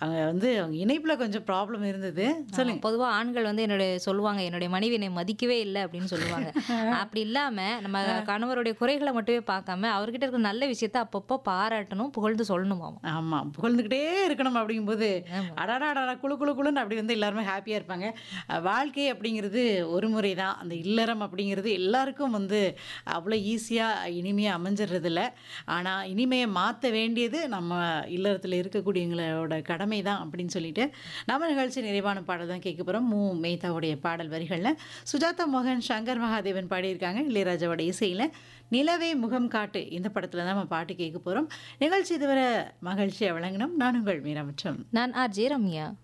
அவங்க வந்து அவங்க இணைப்புல கொஞ்சம் ப்ராப்ளம் இருந்தது. சொல்லுங்க. பொதுவா ஆண்கள் வந்து என்னுடைய சொல்லுவாங்க, "என்னுடைய மனைவி என்னை மதிக்கவே இல்ல" அப்படின்னு சொல்லுவாங்க. அப்படி இல்லாம, நம்ம கணவருடைய குறைகள மட்டுமே பார்க்காம, அவர்கிட்ட இருக்கிற நல்ல விஷயத்த அப்பப்போ பாராட்டணும், புகழ்ந்து சொல்லணுமாம். ஆமா. புகழ்ந்துக்கிட்டே இருக்கணும் அப்படிங்கும்போது, ஆமா. அடடாடடா! குளு குளு குளுன்னு அப்படி வந்து எல்லாருமே ஹேப்பியா இருப்பாங்க. அ வாழ்க்கை அப்படிங்கிறது ஒரு முறை தான். அந்த இல்லறம் அப்படிங்கிறது எல்லாருக்கும் வந்து அவ்வளோ ஈஸியா, இனிமையா அமைஞ்சிடுறதில்ல. ஆனா, இனிமைய மாத்த வேண்டியது நம்ம இல்லறத்துல இருக்கக்கூடியவங்களோட கடமை தான் அப்படின்னு சொல்லிட்டு, நம்ம நிகழ்ச்சி நிறைவான பாடல் தான் கேட்க போறோம். மு. மேத்தாவுடைய பாடல் வரிகள்ல சுஜாதா மோகன், சங்கர் மகாதேவன் பாடியிருக்காங்க. இளையராஜாவோட இசையில "நிலவே முகம் காட்டு" இந்த படத்துல தான் நம்ம பாட்டு கேட்க போறோம். நிகழ்ச்சி இதுவரை மகிழ்ச்சியா வழங்கினோம். நான் உங்கள் மீரா மற்றும் நான் ஆர்ஜே ரம்யா.